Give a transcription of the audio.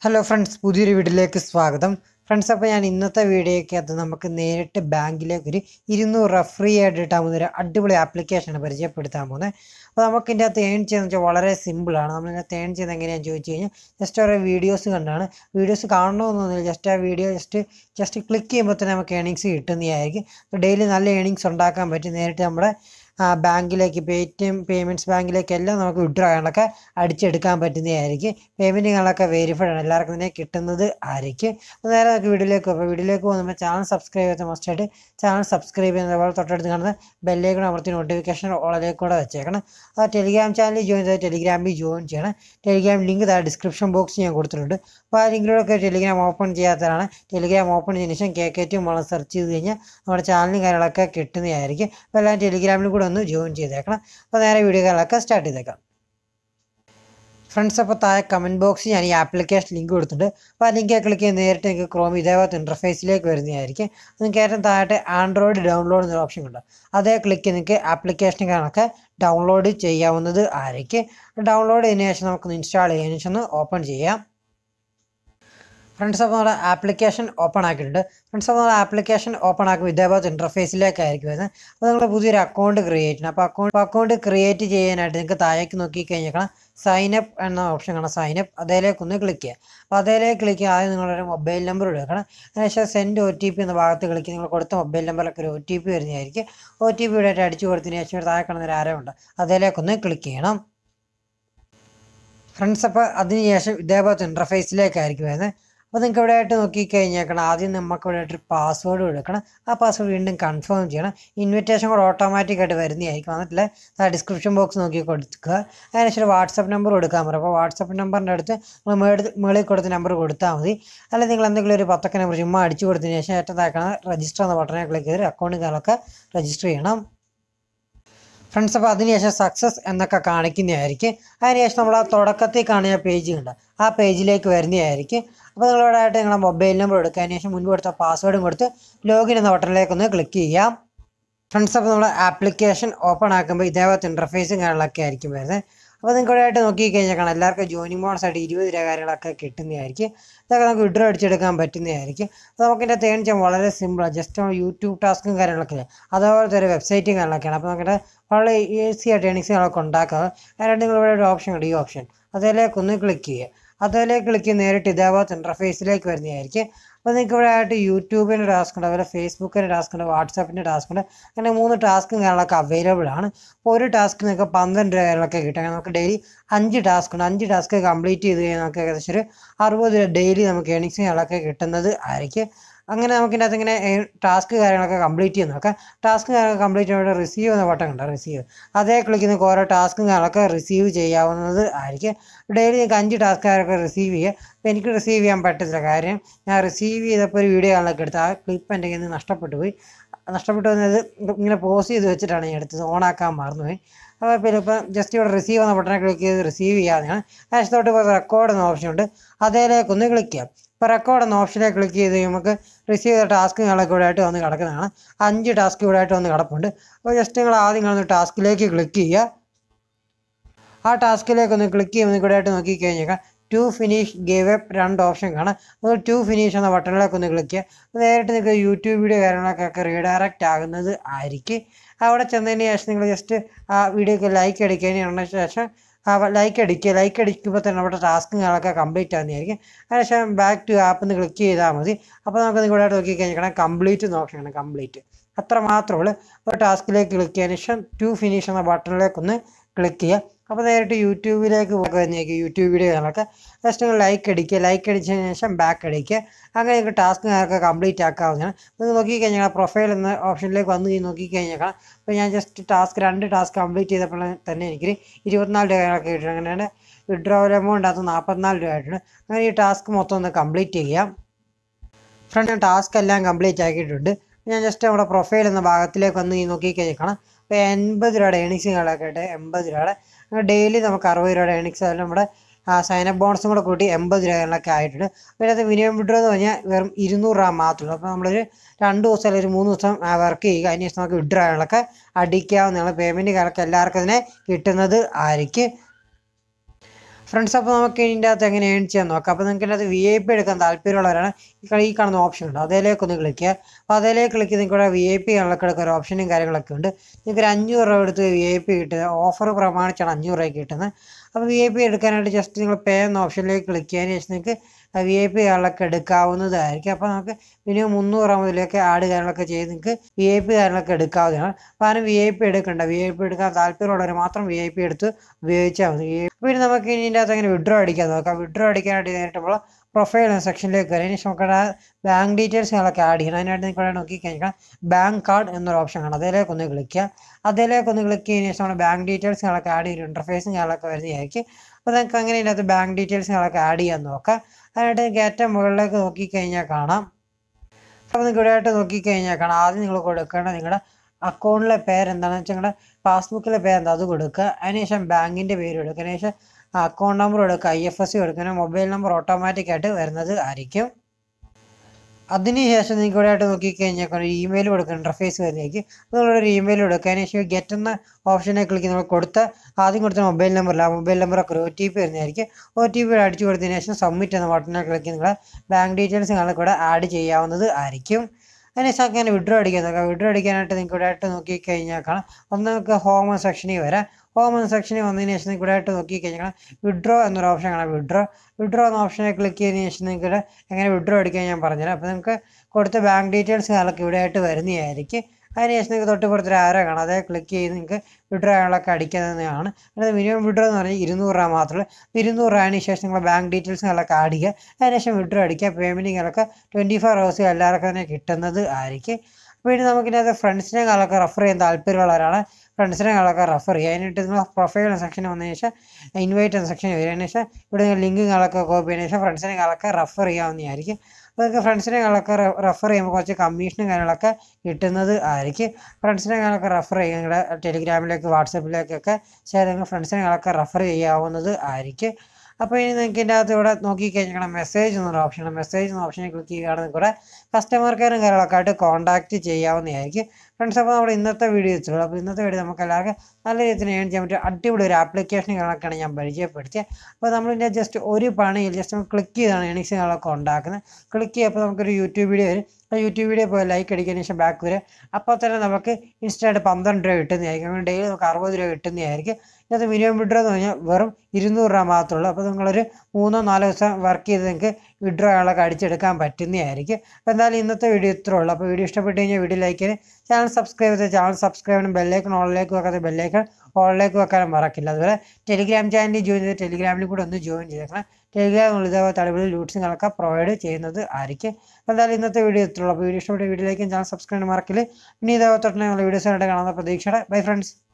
hello friends പുതിയൊരു വീഡിയോയിലേക്ക് സ്വാഗതം ഫ്രണ്ട്സ് അപ്പോൾ ഞാൻ ഇന്നത്തെ വീഡിയോയ്ക്കകത്ത് നമുക്ക് നേരിട്ട് ബാങ്കിലേക്ക് ഒരു ഇരുന്നൂറ് രൂപ ഫ്രീ ആയിട്ട് കിട്ടാൻ പോകുന്ന ഒരു അടിപൊളി ആപ്ലിക്കേഷനാണ് പരിചയപ്പെടുത്താൻ പോകുന്നത് അപ്പോൾ നമുക്ക് ഇതിൻ്റെ അകത്ത് ഏൺ ചെയ്യുന്നത് വെച്ചാൽ വളരെ സിമ്പിളാണ് നമ്മൾ ഇതിനകത്ത് ഏൺ ചെയ്യുന്നത് എങ്ങനെയാണെന്ന് ചോദിച്ചു കഴിഞ്ഞാൽ ജസ്റ്റ് ഓരോ വീഡിയോസ് കണ്ടാണ് വീഡിയോസ് കാണണമെന്നൊന്നുമില്ല ജസ്റ്റ് ആ വീഡിയോ ജസ്റ്റ് ജസ്റ്റ് ക്ലിക്ക് ചെയ്യുമ്പോൾ തന്നെ നമുക്ക് ഏണിങ്സ് കിട്ടുന്നതായിരിക്കും അപ്പോൾ ഡെയിലി നല്ല ഏണിങ്സ് ഉണ്ടാക്കാൻ പറ്റും നേരിട്ട് നമ്മുടെ ആ, ബാങ്കിലേക്ക് പേ ടി എം പേയ്മെൻറ്റ്സ് ബാങ്കിലേക്ക് എല്ലാം നമുക്ക് വിഡ്രോ ചെയ്യാനൊക്കെ അടിച്ചെടുക്കാൻ പറ്റുന്നതായിരിക്കും പേയ്മെൻറ്റുകളൊക്കെ വെരിഫൈഡ് ആണ് എല്ലാവർക്കും തന്നെ കിട്ടുന്നത് ആയിരിക്കും അപ്പോൾ നേരെ നമുക്ക് വീഡിയോയിലേക്ക് പോകും വീഡിയോയിലേക്ക് പോകുമ്പോൾ ചാനൽ സബ്സ്ക്രൈബ് ചെയ്ത മസ്റ്റായിട്ട് ചാനൽ സബ്സ്ക്രൈബ് ചെയ്യുന്നത് പോലെ തൊട്ടടുത്ത് കാണുന്ന ബെല്ലേക്കൂടെ അമർത്തി നോട്ടിഫിക്കേഷൻ ഓളിലേക്ക് കൂടെ വെച്ചേക്കണം ആ ടെലിഗ്രാം ചാനലിൽ ജോയിൻ ചെയ്ത് ടെലിഗ്രാമിൽ ജോയിൻ ചെയ്യണം ടെലിഗ്രാം ലിങ്ക് താഴെ ഡിസ്ക്രിപ്ഷൻ ബോക്സ് ഞാൻ കൊടുത്തിട്ടുണ്ട് അപ്പോൾ ആ ലിങ്കിലൂടെ ടെലിഗ്രാം ഓപ്പൺ ചെയ്യാത്തതാണ് ടെലിഗ്രാം ഓപ്പൺ ചെയ്തതിന് ശേഷം കെ കെ ടി വളം സെർച്ച് ചെയ്ത് കഴിഞ്ഞാൽ നമ്മുടെ ചാനലും കാര്യങ്ങളൊക്കെ കിട്ടുന്നതായിരിക്കും അപ്പോൾ എല്ലാം ടെലിഗ്രാമിൽ കൂടെ ഒന്ന് ജോയിൻ ചെയ്തേക്കണം അപ്പോൾ നേരെ വീഡിയോകളൊക്കെ സ്റ്റാർട്ട് ചെയ്തേക്കാം ഫ്രണ്ട്സ് അപ്പോൾ താഴെ കമൻറ്റ് ബോക്സിൽ ഞാൻ ഈ ആപ്ലിക്കേഷൻ ലിങ്ക് കൊടുത്തിട്ടുണ്ട് അപ്പോൾ ആ ലിങ്ക് ക്ലിക്ക് ചെയ്ത് നേരിട്ട് നിങ്ങൾക്ക് ക്രോം ഇതേപോലത്തെ ഇൻ്റർഫേസിലേക്ക് വരുന്നതായിരിക്കും നിങ്ങൾക്ക് ഏറ്റവും താഴെ ആൻഡ്രോയിഡ് ഡൗൺലോഡ് എന്നൊരു ഓപ്ഷൻ ഉണ്ട് അതേ ക്ലിക്ക് ചെയ്ത് നിങ്ങൾക്ക് ആപ്ലിക്കേഷനുകളൊക്കെ ഡൗൺലോഡ് ചെയ്യാവുന്നത് ആയിരിക്കും ഡൗൺലോഡ് ചെയ്തതിന് ശേഷം നമുക്കൊന്ന് ഇൻസ്റ്റാൾ ചെയ്തതിന് ശേഷം ഒന്ന് ഓപ്പൺ ചെയ്യാം ഫ്രണ്ട്സ് അപ്പോൾ നമ്മുടെ ആപ്ലിക്കേഷൻ ഓപ്പൺ ആക്കിയിട്ടുണ്ട് ഫ്രണ്ട്സ് അപ്പോൾ നമ്മുടെ ആപ്ലിക്കേഷൻ ഓപ്പൺ ആക്കുമ്പോൾ ഇതേപോലത്തെ ഇൻ്റർഫേസിലേക്കായിരിക്കും വരുന്നത് അപ്പോൾ നിങ്ങൾ പുതിയൊരു അക്കൗണ്ട് ക്രിയേറ്റ് ചെയ്യണം അപ്പോൾ അക്കൗണ്ട് അക്കൗണ്ട് ക്രിയേറ്റ് ചെയ്യാനായിട്ട് നിങ്ങൾക്ക് താഴേക്ക് നോക്കി കഴിഞ്ഞാൽ സൈൻ അപ്പ് എന്ന ഓപ്ഷൻ കാണാം സൈൻ അപ്പ് അതിലേക്ക് ഒന്ന് ക്ലിക്ക് ചെയ്യുക അപ്പോൾ അതിലേക്ക് ക്ലിക്ക് ചെയ്യുക ആദ്യം നിങ്ങളൊരു മൊബൈൽ നമ്പർ എടുക്കണം അതിനുശേഷം സെൻഡ് ഒ ടി പി എന്ന ഭാഗത്ത് ക്ലിക്ക് നിങ്ങൾ കൊടുത്ത മൊബൈൽ നമ്പറിലൊക്കെ ഒരു ഒ ടി പി വരുന്നതായിരിക്കും ഒ ടി പി ഇവിടെ അടിച്ചു കൊടുത്തതിന് ശേഷം താഴെ കാണുന്ന ഒരു ആരമുണ്ട് അതിലേക്കൊന്ന് ക്ലിക്ക് ചെയ്യണം ഫ്രണ്ട്സ് അപ്പോൾ അതിനുശേഷം ഇതേപോലത്തെ ഇൻ്റർഫേസിലേക്കായിരിക്കും വരുന്നത് അപ്പോൾ നിങ്ങൾക്ക് ഇവിടെ ആയിട്ട് നോക്കിക്കഴിഞ്ഞേക്കണം ആദ്യം നമുക്ക് ഇവിടെ ആയിട്ട് ഒരു പാസ്വേഡ് കൊടുക്കണം ആ പാസ്വേഡ് വീണ്ടും കൺഫേം ചെയ്യണം ഇൻവിറ്റേഷൻ കൂടെ ഓട്ടോമാറ്റിക് ആയിട്ട് വരുന്നതായിരിക്കും വന്നിട്ടില്ല ആ ഡിസ്ക്രിപ്ഷൻ ബോക്സ് നോക്കി കൊടുക്കുക അതിനുശേഷം വാട്സപ്പ് നമ്പർ കൊടുക്കാൻ പറയും അപ്പോൾ വാട്സപ്പ് നമ്പറിൻ്റെ അടുത്ത് നിങ്ങൾ മേടി മേളിൽ കൊടുത്ത നമ്പർ കൊടുത്താൽ മതി അല്ലെങ്കിൽ നിങ്ങൾ എന്തെങ്കിലും ഒരു പത്തൊക്കെ നമ്പർ ചുമ്മാ അടിച്ചു കൊടുത്തതിന് ശേഷം ഏറ്റവും താക്കണം രജിസ്റ്റർ എന്ന ബട്ടനെ ക്ലിക്ക് ചെയ്ത് അക്കൗണ്ട് കാര്യങ്ങളൊക്കെ രജിസ്റ്റർ ചെയ്യണം ഫ്രണ്ട്സ് അപ്പോൾ അതിനുശേഷം സക്സസ് എന്നൊക്കെ കാണിക്കുന്നതായിരിക്കും അതിനുശേഷം നമ്മൾ ആ തുടക്കത്തിൽ കാണുന്ന പേജ് ഉണ്ട് ആ പേജിലേക്ക് വരുന്നതായിരിക്കും അപ്പോൾ നിങ്ങളിവിടെ ആയിട്ട് നിങ്ങളുടെ മൊബൈൽ നമ്പർ കൊടുക്കുക അതിന് ശേഷം മുൻപ് കൊടുത്ത പാസ്വേഡും കൊടുത്ത് ലോഗിൻ എന്ന ബട്ടണിലേക്ക് ഒന്ന് ക്ലിക്ക് ചെയ്യാം ഫ്രണ്ട്സ് അപ്പോൾ നമ്മൾ ആപ്ലിക്കേഷൻ ഓപ്പൺ ആക്കുമ്പോൾ ഇതേപോലത്തെ ഇൻ്റർഫേസും കാര്യങ്ങളൊക്കെ ആയിരിക്കും വരുന്നത് അപ്പോൾ നിങ്ങൾക്ക് ഇവിടെ ആയിട്ട് നോക്കിക്കഴിഞ്ഞാൽ കാണാം എല്ലാവർക്കും ജോയിനിങ് ബോണസ് ആയിട്ട് ഇരുപത് രൂപ കാര്യങ്ങളൊക്കെ കിട്ടുന്നതായിരിക്കും ഇതൊക്കെ നമുക്ക് വിഡ്രോ അടിച്ചെടുക്കാൻ പറ്റുന്നതായിരിക്കും അപ്പോൾ നമുക്ക് ഇതിൻ്റെ തേൺ ചെയ്യാൻ വളരെ സിമ്പിളാണ് ജസ്റ്റ് യൂട്യൂബ് ടാസ്കും കാര്യങ്ങളൊക്കെ ഇല്ലേ അതുപോലത്തെ ഒരു വെബ്സൈറ്റും കാര്യങ്ങളൊക്കെയാണ് അപ്പോൾ നമുക്ക് വളരെ ഈസി ആയിട്ട് ഏണിങ്സുകളൊക്കെ ഉണ്ടാക്കുക അതിനായിട്ട് നിങ്ങൾ ഇവിടെ ഒരു ഓപ്ഷൻ ഉണ്ട് ഈ ഓപ്ഷൻ അതിലേക്ക് ഒന്ന് ക്ലിക്ക് ചെയ്യുക അതിലേക്ക് ക്ലിക്ക് ചെയ്ത് നേരിട്ട് ഇതേപോലത്തെ ഇൻ്റർഫേസിലേക്ക് വരുന്നതായിരിക്കും അപ്പോൾ നിങ്ങൾക്ക് ഇവിടെ ആയിട്ട് യൂട്യൂബിൻ്റെ ടാസ്ക് ഉണ്ട് അതുപോലെ ഫേസ്ബുക്കിൻ്റെ ടാസ്ക് ഉണ്ട് വാട്സാപ്പിൻ്റെ ടാസ്ക് ഉണ്ട് അങ്ങനെ മൂന്ന് ടാസ്കും കാര്യങ്ങളൊക്കെ അവൈലബിൾ ആണ് അപ്പോൾ ഒരു ടാസ്ക് നിങ്ങൾക്ക് പന്ത്രണ്ട് രൂപ കാര്യങ്ങളൊക്കെ കിട്ടും അങ്ങനെ നമുക്ക് ഡെയിലി അഞ്ച് ടാസ്ക് ഉണ്ട് അഞ്ച് ടാസ്ക് കംപ്ലീറ്റ് ചെയ്ത് കഴിഞ്ഞാൽ നമുക്ക് ഏകദേശം ഒരു അറുപത് രൂപ ഡെയിലി നമുക്ക് ഏണിങ്സ് കാര്യങ്ങളൊക്കെ കിട്ടുന്നത് ആയിരിക്കും അങ്ങനെ നമുക്ക് ഇതിനകത്ത് ഇങ്ങനെ ടാസ്ക് കാര്യങ്ങളൊക്കെ കംപ്ലീറ്റ് ചെയ്ത് നോക്കാം ടാസ്ക് കാര്യങ്ങളൊക്കെ കംപ്ലീറ്റ് ചെയ്യുമ്പോൾ റിസീവ് എന്ന ബട്ടൺ ഉണ്ട് റിസീവ് അതേ ക്ലിക്ക് നിങ്ങൾക്ക് ഓരോ ടാസ്കും കാര്യങ്ങളൊക്കെ റിസീവ് ചെയ്യാവുന്നത് ആയിരിക്കും ഡെയിലി നിങ്ങൾക്ക് അഞ്ച് ടാസ്ക് കാര്യങ്ങളൊക്കെ റിസീവ് ചെയ്യുക അപ്പോൾ എനിക്ക് റിസീവ് ചെയ്യാൻ പറ്റത്തില്ല കാര്യം ഞാൻ റിസീവ് ചെയ്തപ്പോൾ ഒരു വീഡിയോ കാണലൊക്കെ എടുത്ത് ആ ക്ലിപ്പ് എൻ്റെ കയ്യിൽ നിന്ന് നഷ്ടപ്പെട്ടു പോയി നഷ്ടപ്പെട്ടു വന്നത് ഇങ്ങനെ പോസ് ചെയ്ത് വെച്ചിട്ടാണ് ഞാൻ എടുത്തത് ഓണാക്കാൻ മറന്നുപോയി അപ്പോൾ പിന്നെ ഇപ്പം ജസ്റ്റ് ഇവിടെ റിസീവ് എന്ന ബട്ടനെ ക്ലിക്ക് ചെയ്ത് റിസീവ് ചെയ്യാതെയാണ് അതിനകത്തോട്ട് ഇപ്പോൾ റെക്കോർഡ് എന്ന ഓപ്ഷൻ ഉണ്ട് അതിലേക്ക് ഒന്ന് ക്ലിക്ക് ചെയ്യാം ഇപ്പോൾ റെക്കോർഡ് എന്ന ഓപ്ഷനിലേക്ക് ക്ലിക്ക് ചെയ്ത് നമുക്ക് റിസീവ് ചെയ്ത ടാസ്കുകളൊക്കെ ഇവിടെ ആയിട്ട് വന്ന് കിടക്കുന്നതാണ് അഞ്ച് ടാസ്ക് ഇവിടെ ആയിട്ട് വന്ന് കിടപ്പുണ്ട് അപ്പോൾ ജസ്റ്റ് നിങ്ങൾ ആദ്യം കാണുന്ന ടാസ്കിലേക്ക് ക്ലിക്ക് ചെയ്യുക ആ ടാസ്കിലേക്ക് ഒന്ന് ക്ലിക്ക് ചെയ്യുമ്പോൾ ഇവിടെ ആയിട്ട് നോക്കിക്കഴിഞ്ഞാൽ ടു ഫിനിഷ് ഗേവ് അപ്പ് രണ്ട് ഓപ്ഷൻ കാണാം അത് ടു ഫിനിഷ് എന്ന ബട്ടണിലേക്ക് ഒന്ന് ക്ലിക്ക് ചെയ്യുക നേരിട്ട് നിങ്ങൾക്ക് യൂട്യൂബ് വീഡിയോ കാര്യങ്ങളൊക്കെ റീഡയറക്റ്റ് ആകുന്നത് ആയിരിക്കും അവിടെ ചെന്നതിന് ശേഷം നിങ്ങൾ ജസ്റ്റ് ആ വീഡിയോക്ക് ലൈക്ക് അടിക്കുന്നതിന് ശേഷം ആ ലൈക്ക് അടിക്കുക ലൈക്ക് അടിക്കുമ്പോൾ തന്നെ നമ്മുടെ ടാസ്കും കാര്യങ്ങളൊക്കെ കംപ്ലീറ്റ് ആകുന്നതായിരിക്കും അതിനുശേഷം ബാക്ക് ടു ആപ്പ് എന്ന് ക്ലിക്ക് ചെയ്താൽ മതി അപ്പോൾ നമുക്ക് ഇവിടെ നോക്കി കഴിഞ്ഞാൽ കംപ്ലീറ്റ് എന്ന ഓപ്ഷനാണ് കംപ്ലീറ്റ് അത്ര മാത്രമേ ഉള്ളൂ ഒരു ടാസ്കിലേക്ക് ക്ലിക്ക് ചെയ്തതിന് ശേഷം ടു ഫിനിഷ് എന്ന ബട്ടണിലേക്ക് ഒന്ന് ക്ലിക്ക് ചെയ്യുക അപ്പോൾ നേരിട്ട് യൂട്യൂബിലേക്ക് വരുന്നേക്ക് യൂട്യൂബ് വീഡിയോ കാണൊക്കെ ജസ്റ്റ് നിങ്ങൾ ലൈക്ക് അടിക്കുക ലൈക്ക് അടിച്ചതിന് ശേഷം ബാക്ക് അടിക്കുക അങ്ങനെ നിങ്ങൾക്ക് ടാസ്ക് ഒക്കെ കംപ്ലീറ്റ് ആക്കാവുന്നതാണ് നിങ്ങൾ നോക്കിക്കഴിഞ്ഞാൽ പ്രൊഫൈൽ എന്ന ഓപ്ഷനിലേക്ക് വന്ന് കഴിഞ്ഞ് നോക്കിക്കഴിഞ്ഞാൽ അപ്പോൾ ഞാൻ ജസ്റ്റ് ടാസ്ക് രണ്ട് ടാസ്ക് കംപ്ലീറ്റ് ചെയ്തപ്പോൾ തന്നെ എനിക്ക് ഇരുപത്തിനാല് രൂപയൊക്കെ കിട്ടും അങ്ങനെയാണ് വിഡ്രോവൽ എമൗണ്ട് അത് നാൽപ്പത്തിനാല് രൂപ ആയിട്ടുണ്ട് അങ്ങനെ ഈ ടാസ്ക് മൊത്തം ഒന്ന് കംപ്ലീറ്റ് ചെയ്യാം ഫ്രണ്ട് ഞാൻ ടാസ്ക് എല്ലാം കംപ്ലീറ്റ് ആക്കിയിട്ടുണ്ട് ഞാൻ ജസ്റ്റ് നമ്മുടെ പ്രൊഫൈൽ എന്ന ഭാഗത്തിലേക്ക് വന്ന് ഈ നോക്കിക്കഴിഞ്ഞാൽ കാണാം ഇപ്പോൾ എൺപത് രൂപയുടെ ഏണിങ്സ് കാര്യങ്ങളൊക്കെ ആയിട്ട് എൺപത് രൂപയുടെ ഡെയിലി നമുക്ക് അറുപത് രൂപയുടെ ഏണിങ്സ് അതിൽ നമ്മുടെ സൈനപ്പ് ബോണസും കൂടെ കൂട്ടി എൺപത് രൂപകളിലൊക്കെ ആയിട്ടുണ്ട് അതിനകത്ത് മിനിമം വിഡ്രോ എന്ന് പറഞ്ഞാൽ വെറും ഇരുന്നൂറ് രൂപ മാത്രമേ ഉള്ളൂ അപ്പോൾ നമ്മളൊരു രണ്ട് ദിവസം അല്ലെങ്കിൽ ഒരു മൂന്ന് ദിവസം വർക്ക് ചെയ്യുക അതിന് ശേഷം നമുക്ക് വിഡ്രോ കാര്യങ്ങളൊക്കെ അടിക്കാവുന്നതാണ് പേയ്മെൻറ്റ് കാര്യങ്ങളൊക്കെ എല്ലാവർക്കും അതിനെ കിട്ടുന്നത് ആയിരിക്കും ഫ്രണ്ട്സ് അപ്പോൾ നമുക്ക് ഇതിൻ്റെ അകത്ത് എങ്ങനെ ഏൺ ചെയ്യാൻ നോക്കാം അപ്പോൾ നിങ്ങൾക്ക് ഇതിനകത്ത് വി ഐ പി എടുക്കാൻ താല്പര്യമുള്ളവരാണ് ഈ കളി- ഈ കാണുന്ന ഓപ്ഷൻ ഉണ്ട് അതിലേക്ക് ഒന്ന് ക്ലിക്ക് ചെയ്യുക അപ്പോൾ അതിലേക്ക് ക്ലിക്ക് ചെയ്ത് നിങ്ങൾക്ക് വി ഐ പി കാണലൊക്കെ എടുക്കാൻ ഒരു ഓപ്ഷനും കാര്യങ്ങളൊക്കെ ഉണ്ട് നിങ്ങൾക്ക് ഒരു അഞ്ഞൂറ് രൂപ എടുത്ത് വി ഐ പി കിട്ടുക ഓഫർ പ്രമാണിച്ചാണ് അഞ്ഞൂറ് രൂപയ്ക്ക് കിട്ടുന്നത് അപ്പോൾ വി ഐ പി എടുക്കാനായിട്ട് ജസ്റ്റ് നിങ്ങൾ പേ എന്ന ഓപ്ഷനിലേക്ക് ക്ലിക്ക് ചെയ്തതിന് ശേഷം നിങ്ങൾക്ക് വി ഐ പി കാര്യങ്ങളൊക്കെ എടുക്കാവുന്നതായിരിക്കും അപ്പോൾ നമുക്ക് മിനിമം മുന്നൂറ് രൂപ മുതലൊക്കെ ആഡ് കാര്യങ്ങളൊക്കെ ചെയ്ത് നിങ്ങൾക്ക് വി ഐ പി കാര്യങ്ങളൊക്കെ എടുക്കാവുന്നതാണ് അപ്പോൾ അതിന് വി ഐ പി എടുക്കണ്ട വി ഐ പി എടുക്കാൻ താല്പര്യമുള്ളവർ മാത്രം വി ഐ പി എടുത്ത് ഉപയോഗിച്ചാൽ മതി അപ്പോൾ ഇനി നമുക്ക് ഇനി ഇതിൻ്റെ അകത്ത് അങ്ങനെ വിഡ്രോ അടിക്കാൻ നോക്കാം വിഡ്രോ അടിക്കാനായിട്ട് നേരിട്ട് നമ്മൾ പ്രൊഫൈൽ എന്ന സെക്ഷനിലേക്ക് വരും അതിന് ശേഷം നമുക്ക് ബാങ്ക് ഡീറ്റെയിൽസ് ഞങ്ങളൊക്കെ ആഡ് ചെയ്യണം അതിനായിട്ട് നിങ്ങൾ ഇവിടെ നോക്കി കഴിഞ്ഞാൽ ബാങ്ക് കാർഡ് എന്നൊരു ഓപ്ഷൻ കാണാം അതിലേക്ക് ഒന്ന് ക്ലിക്ക് ചെയ്യുക അതിലേക്ക് ഒന്ന് ക്ലിക്ക് ചെയ്തതിന് ശേഷം നമ്മുടെ ബാങ്ക് ഡീറ്റെയിൽസ് ഞങ്ങളൊക്കെ ആഡ് ചെയ്യും ഇൻ്റർഫേസും ഞങ്ങളൊക്കെ വരുന്നതായിരിക്കും അപ്പോൾ നിങ്ങൾക്ക് അങ്ങനെ ഇതിനകത്ത് ബാങ്ക് ഡീറ്റെയിൽസ് ഞങ്ങളൊക്കെ ആഡ് ചെയ്യാൻ നോക്കാം അതിനായിട്ട് നിങ്ങൾക്ക് ഏറ്റവും മുകളിലേക്ക് നോക്കിക്കഴിഞ്ഞാൽ കാണാം അപ്പോൾ നിങ്ങൾക്ക് ഇവിടെ ആയിട്ട് നോക്കിക്കഴിഞ്ഞാൽ കാണാം ആദ്യം നിങ്ങൾ കൊടുക്കേണ്ട നിങ്ങളുടെ അക്കൗണ്ടിലെ പേര് എന്താണെന്ന് വെച്ചാൽ നിങ്ങളുടെ പാസ്ബുക്കിലെ പേര് എന്താ അത് കൊടുക്കുക അതിനുശേഷം ബാങ്കിൻ്റെ പേര് കൊടുക്കുക അതിനുശേഷം അക്കൗണ്ട് നമ്പർ കൊടുക്കുക ഐ എഫ് എസ് സി കൊടുക്കുക മൊബൈൽ നമ്പർ ഓട്ടോമാറ്റിക്കായിട്ട് വരുന്നത് ആയിരിക്കും അതിനുശേഷം നിങ്ങൾക്ക് ഇവിടെ ആയിട്ട് നോക്കിക്കഴിഞ്ഞാൽ ഒരു ഇമെയിൽ കൊടുക്കുക ഇൻ്റർഫേസ് വരുന്നതായിരിക്കും അപ്പോൾ നിങ്ങളൊരു ഇമെയിൽ കൊടുക്കുക അതിനുശേഷം ഗെറ്റ് എന്ന ഓപ്ഷനെ ക്ലിക്ക് നിങ്ങൾ കൊടുത്ത ആദ്യം കൊടുത്ത മൊബൈൽ നമ്പറിൽ ആ മൊബൈൽ നമ്പറൊക്കെ ഒരു ഒ ടി പി വരുന്നതായിരിക്കും ഒ ടി പി അടിച്ചു കൊടുത്തതിന് ശേഷം സബ്മിറ്റ് എന്ന ബട്ടണിൽ ക്ലിക്ക് നിങ്ങൾ ബാങ്ക് ഡീറ്റെയിൽസ് നിങ്ങൾക്ക് ഇവിടെ ആഡ് ചെയ്യാവുന്നത് ആയിരിക്കും അതിനുശേഷം അങ്ങനെ വിഡ്രോ അടിക്കാൻ നോക്കാം വിഡ്രോ അടിക്കാനായിട്ട് നിങ്ങൾക്ക് ഇവിടെ ആയിട്ട് നോക്കിക്കഴിഞ്ഞാൽ കാണാം ഒന്ന് നമുക്ക് ഹോം സെക്ഷനിൽ വരാം ഹോം സെക്ഷനിൽ വന്നതിന് ശേഷം നിങ്ങൾക്ക് ഇവിടെ ആയിട്ട് നോക്കിക്കഴിഞ്ഞാൽ വിഡ്രോ എന്നൊരു ഓപ്ഷൻ കാണാം വിഡ്രോ വിഡ്രോ എന്ന ഓപ്ഷനെ ക്ലിക്ക് ചെയ്തതിന് ശേഷം നിങ്ങൾക്ക് ഇവിടെ എങ്ങനെ വിഡ്രോ അടിക്കാൻ ഞാൻ പറഞ്ഞുതരാം അപ്പോൾ നിങ്ങൾക്ക് കൊടുത്ത ബാങ്ക് ഡീറ്റെയിൽസ് കാര്യങ്ങളൊക്കെ ഇവിടെ ആയിട്ട് വരുന്നതായിരിക്കും അതിനുശേഷം നിങ്ങൾക്ക് തൊട്ട് പുറത്തൊരു ആരോ കാണാം അതേ ക്ലിക്ക് ചെയ്ത് നിങ്ങൾക്ക് വിഡ്രോ കാര്യങ്ങളൊക്കെ അടിക്കുന്നതാണ് അതിനകത്ത് മിനിമം വിഡ്രോ എന്ന് പറഞ്ഞാൽ ഇരുന്നൂറ് രൂപ മാത്രമേ ഇരുന്നൂറ് രൂപയ്ക്ക് ശേഷം നിങ്ങൾ ബാങ്ക് ഡീറ്റെയിൽസ് കാര്യങ്ങളൊക്കെ ആഡ് ചെയ്യുക അതിനുശേഷം വിഡ്രോ അടിക്കുക പേയ്മെൻറ്റ് കാര്യങ്ങളൊക്കെ ട്വൻറ്റി ഫോർ ഹവേഴ്സ് എല്ലാവർക്കും തന്നെ കിട്ടുന്നത് ആയിരിക്കും അപ്പോൾ ഇനി നമുക്കിതിനകത്ത് ഫ്രണ്ട്സിനെ കാലൊക്കെ റെഫർ ചെയ്യാൻ താല്പര്യമുള്ളവരാണ് ഫ്രണ്ട്സിനെ കാലൊക്കെ റെഫർ ചെയ്യുക അതിനായിട്ട് നിങ്ങൾ പ്രൊഫൈൽ സെക്ഷനിൽ വന്നതിന് ശേഷം ഇൻവൈറ്റ് എന്ന സെക്ഷനിൽ വരും അതിന് ശേഷം ഇവിടെ നിങ്ങൾ ലിങ്ക് കാലൊക്കെ കോപ്പി ചെയ്തതിന് ശേഷം ഫ്രണ്ട്സിനെ കാലൊക്കെ റെഫർ ചെയ്യാവുന്നതായിരിക്കും അപ്പോൾ നിങ്ങൾക്ക് ഫ്രണ്ട്സിനെ കാലൊക്കെ റെഫർ ചെയ്യുമ്പോൾ കുറച്ച് കമ്മീഷനും കാര്യങ്ങളൊക്കെ കിട്ടുന്നത് ആയിരിക്കും ഫ്രണ്ട്സിനെ കാലൊക്കെ റെഫർ ചെയ്യുക നിങ്ങളുടെ ടെലിഗ്രാമിലേക്ക് വാട്സപ്പിലേക്കൊക്കെ ഷെയർ നിങ്ങൾ ഫ്രണ്ട്സിനെ കാലൊക്കെ റെഫർ ചെയ്യാവുന്നത് ആയിരിക്കും അപ്പോൾ ഇനി നിങ്ങൾക്ക് ഇതിൻ്റെ അകത്ത് ഇവിടെ നോക്കിക്കഴിഞ്ഞാൽ മെസ്സേജ് എന്നൊരു ഓപ്ഷൻ മെസ്സേജ് എന്ന ഓപ്ഷനിൽ ക്ലിക്ക് ചെയ്യുകയാണെങ്കിൽ കൂടെ കസ്റ്റമർ കെയറും കാര്യങ്ങളൊക്കെ ആയിട്ട് കോൺടാക്റ്റ് ചെയ്യാവുന്നതായിരിക്കും ഫ്രണ്ട്സ് അപ്പോൾ നമ്മുടെ ഇന്നത്തെ വീഡിയോ വെച്ചുള്ളൂ അപ്പോൾ ഇന്നത്തെ വീഡിയോ നമുക്ക് എല്ലാവർക്കും നല്ല രീതിയിൽ ഏൺ ചെയ്യാൻ പറ്റിയ അടിപൊളി ഒരു ആപ്ലിക്കേഷൻ കാര്യങ്ങളൊക്കെയാണ് ഞാൻ പരിചയപ്പെടുത്തിയത് അപ്പോൾ നമ്മളിതിൻ്റെ ജസ്റ്റ് ഒരു പണിയിൽ ജസ്റ്റ് നമ്മൾ ക്ലിക്ക് ചെയ്താണ് ഏണിങ്സ് കാര്യങ്ങളൊക്കെ ഉണ്ടാക്കുന്നത് ക്ലിക്ക് ചെയ്യുമ്പോൾ നമുക്കൊരു യൂട്യൂബ് വീഡിയോ വരും ആ യൂട്യൂബ് വീഡിയോ പോയി ലൈക്ക് അടിക്കുന്നതിന് ശേഷം ബാക്ക് വരും അപ്പോൾ തന്നെ നമുക്ക് ഇൻസ്റ്റൻറ്റ് പന്ത്രണ്ട് രൂപ കിട്ടുന്നതായിരിക്കും അങ്ങനെ ഡെയിലി നമുക്ക് അറുപത് രൂപ കിട്ടുന്നതായിരിക്കും ഇതിനകത്ത് മിനിമം വിഡ്രോ എന്ന് പറഞ്ഞാൽ വെറും ഇരുന്നൂറ് രൂപ മാത്രമേ ഉള്ളൂ അപ്പോൾ നിങ്ങളൊരു മൂന്നോ നാലോ ദിവസം വർക്ക് ചെയ്ത് നിങ്ങൾക്ക് വിഡ്രോ ആളൊക്കെ അടിച്ചെടുക്കാൻ പറ്റുന്നതായിരിക്കും അപ്പോൾ എന്തായാലും ഇന്നത്തെ വീഡിയോ ഇത്രേ ഉള്ളൂ അപ്പോൾ വീഡിയോ ഇഷ്ടപ്പെട്ട് കഴിഞ്ഞാൽ വീഡിയോ ലൈക്ക് ചെയ്ത് ചാനൽ സബ്സ്ക്രൈബ് ചെയ്ത് ചാനൽ സബ്സ്ക്രൈബ് ചെയ്യണം ബെല്ലൈക്കൺ ഓളിലേക്ക് വെക്കാതെ ബെല്ലൈക്കൺ ഓളിലേക്ക് വെക്കാനും മറക്കില്ല അതുപോലെ ടെലിഗ്രാം ചാനലിൽ ജോയിൻ ചെയ്ത് ടെലിഗ്രാമിൽ കൂടെ ഒന്ന് ജോയിൻ ചെയ്തേക്കണം ടെലിഗ്രാം ഇതേപോലെ തടവിൽ ലൂട്ട്സുകളൊക്കെ പ്രൊവൈഡ് ചെയ്യുന്നത് ആയിരിക്കും അപ്പോൾ എന്തായാലും ഇന്നത്തെ വീഡിയോ ഇത്രയുള്ളൂ അപ്പോൾ വീഡിയോ ഇഷ്ടപ്പെട്ട വീഡിയോയിലേക്കും ചാനൽ സബ്സ്ക്രൈബ് മറക്കില്ല ഇനി ഇതേപോലെ തൊട്ട് ഞങ്ങൾ വീഡിയോസ് ആയിട്ട് കാണുന്ന പ്രതീക്ഷയുടെ ബൈ ഫ്രണ്ട്സ്